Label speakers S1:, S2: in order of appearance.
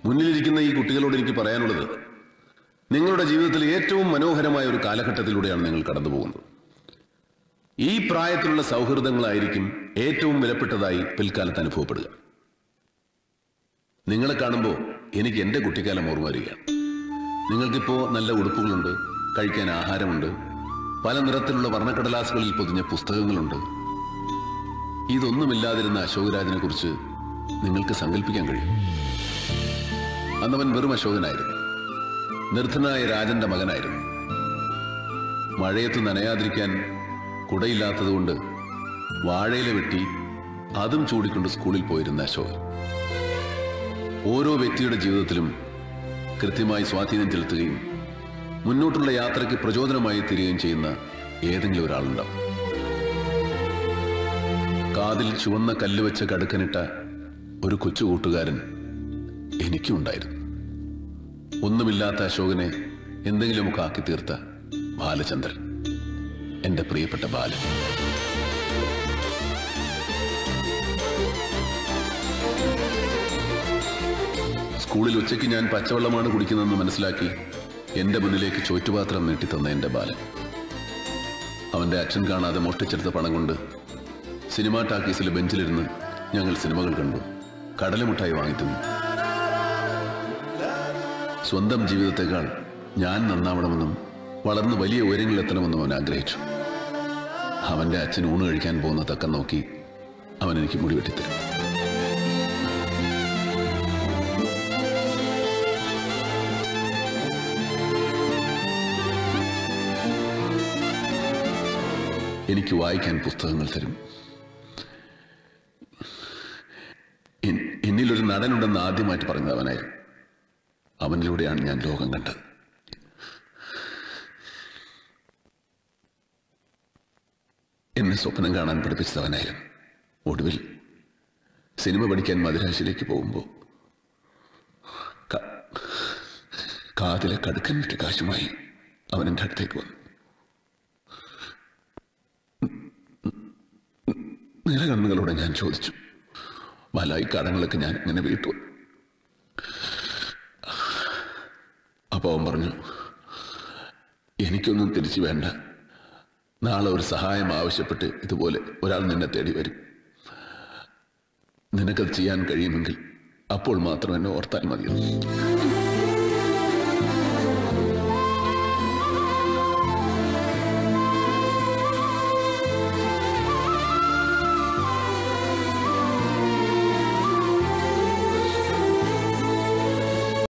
S1: മുന്നിലിരിക്കുന്ന ഈ കുട്ടികളോട് എനിക്ക് പറയാനുള്ളത് നിങ്ങളുടെ ജീവിതത്തിൽ ഏറ്റവും മനോഹരമായ ഒരു കാലഘട്ടത്തിലൂടെയാണ് നിങ്ങൾ കടന്നു പോകുന്നത് ഈ പ്രായത്തിലുള്ള സൗഹൃദങ്ങളായിരിക്കും ഏറ്റവും വിലപ്പെട്ടതായി പിൽക്കാലത്ത് അനുഭവപ്പെടുക നിങ്ങളെ കാണുമ്പോൾ എനിക്ക് എന്റെ കുട്ടിക്കാലം ഓർമ്മ വരികയാണ് നിങ്ങൾക്കിപ്പോ നല്ല ഉടുപ്പുകളുണ്ട് കഴിക്കാൻ ആഹാരമുണ്ട് പല നിറത്തിലുള്ള വർണ്ണക്കടലാസുകളിൽ പൊതിഞ്ഞ പുസ്തകങ്ങളുണ്ട് ഇതൊന്നുമില്ലാതിരുന്ന അശോകരാജിനെ കുറിച്ച് നിങ്ങൾക്ക് സങ്കല്പിക്കാൻ കഴിയും അന്നവൻ വെറും അശോകനായിരുന്നു നിർദ്ധനായ രാജന്റെ മകനായിരുന്നു മഴയത്ത് നനയാതിരിക്കാൻ കുടയില്ലാത്തതുകൊണ്ട് വാഴയില വെട്ടി അതും ചൂടിക്കൊണ്ട് സ്കൂളിൽ പോയിരുന്ന അശോകൻ ഓരോ വ്യക്തിയുടെ ജീവിതത്തിലും കൃത്യമായി സ്വാധീനം ചെലുത്തുകയും മുന്നോട്ടുള്ള യാത്രയ്ക്ക് പ്രചോദനമായി തീരുകയും ചെയ്യുന്ന ഏതെങ്കിലും ഒരാളുണ്ടാവും കാതിൽ ചുവന്ന കല്ല് വെച്ച് കടുക്കനിട്ട ഒരു കൊച്ചു കൂട്ടുകാരൻ എനിക്കും ഉണ്ടായിരുന്നു ഒന്നുമില്ലാത്ത അശോകനെ എന്തെങ്കിലുമൊക്കെ ആക്കി തീർത്ത ബാലചന്ദ്രൻ എന്റെ പ്രിയപ്പെട്ട ബാലൻ സ്കൂളിൽ ഉച്ചയ്ക്ക് ഞാൻ പച്ചവെള്ളമാണ് കുടിക്കുന്നതെന്ന് മനസ്സിലാക്കി എന്റെ മുന്നിലേക്ക് ചോറ്റുപാത്രം നീട്ടിത്തന്ന എന്റെ ബാലൻ അവന്റെ അച്ഛൻ കാണാതെ മോഷ്ടിച്ചെടുത്ത പണം കൊണ്ട് സിനിമാ ടാക്കീസിലെ ബെഞ്ചിലിരുന്ന് ഞങ്ങൾ സിനിമകൾ കണ്ടു കടലമുട്ടായി വാങ്ങിത്തന്നു സ്വന്തം ജീവിതത്തെക്കാൾ ഞാൻ നന്നാവണമെന്നും വളർന്ന് വലിയ ഉയരങ്ങളിലെത്തണമെന്നും അവൻ ആഗ്രഹിച്ചു അവന്റെ അച്ഛൻ ഊണ് കഴിക്കാൻ പോകുന്ന തക്കം നോക്കി അവൻ എനിക്ക് മുടി വെട്ടിത്തരും എനിക്ക് വായിക്കാൻ പുസ്തകങ്ങൾ തരും എൻ- എന്നിലൊരു നടനുണ്ടെന്ന് ആദ്യമായിട്ട് പറഞ്ഞത് അവനായിരുന്നു അവനിലൂടെയാണ് ഞാൻ ലോകം കണ്ടത് എന്നെ സ്വപ്നം കാണാൻ പഠിപ്പിച്ചത് അവനായിരുന്നു ഒടുവിൽ സിനിമ പഠിക്കാൻ മദ്രാശിയിലേക്ക് പോകുമ്പോൾ ക- കാതിലെ കടുക്കൻ വിട്ട് കാശുമായി അവൻ എൻ്റെ അടുത്തേക്ക് വന്നു നിലകണ്ണുകളോടെ ഞാൻ ചോദിച്ചു വലായി കടങ്ങളൊക്കെ ഞാൻ ഇങ്ങനെ വീട്ടു അപ്പൊ അവൻ പറഞ്ഞു എനിക്കൊന്നും തിരിച്ചു വേണ്ട നാളെ ഒരു സഹായം ആവശ്യപ്പെട്ട് ഇതുപോലെ ഒരാൾ നിന്നെ തേടി വരും നിനക്കത് ചെയ്യാൻ കഴിയുമെങ്കിൽ അപ്പോൾ മാത്രം എന്നെ ഓർത്താൽ മതിയെന്ന്